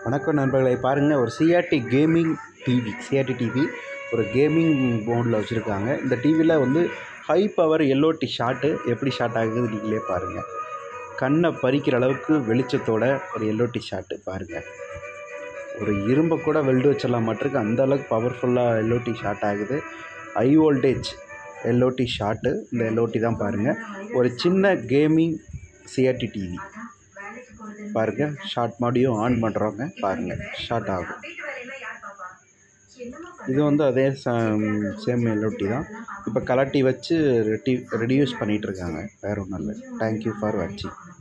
வணக்கம் நண்பர்களே பாருங்கள் ஒரு CRT gaming TV CRT TV ஒரு கேமிங் மோடில் வச்சுருக்காங்க இந்த டிவியில் வந்து ஹை பவர் எல்ஓடி ஷாட்டு எப்படி ஷாட் ஆகுது நீங்களே பாருங்கள் கண்ணை பறிக்கிற அளவுக்கு வெளிச்சத்தோட ஒரு எல்ஓடி ஷாட்டு பாருங்கள் ஒரு இரும்பை கூட வெல்டு வச்சிடலாம் மாட்டிருக்கு அந்த அளவுக்கு பவர்ஃபுல்லாக எல்ஓடி ஷாட் ஆகுது ஹை வோல்டேஜ் எல்ஓடி ஷாட்டு இந்த எல்ஓடி தான் பாருங்கள் ஒரு சின்ன கேமிங் சிஆர்டி டிவி பாருங்கள் ஷார்ட் மாடியும் ஆன் பண்ணுறவங்க பாருங்கள் ஷார்ட் ஆகும் இது வந்து அதே சேம் எல்ஓடி தான் இப்போ கலட்டி வச்சு ரெடி ரெடியூஸ் பண்ணிகிட்ருக்காங்க வேறு ஒன்றும் இல்லை தேங்க்யூ ஃபார் வாட்சிங்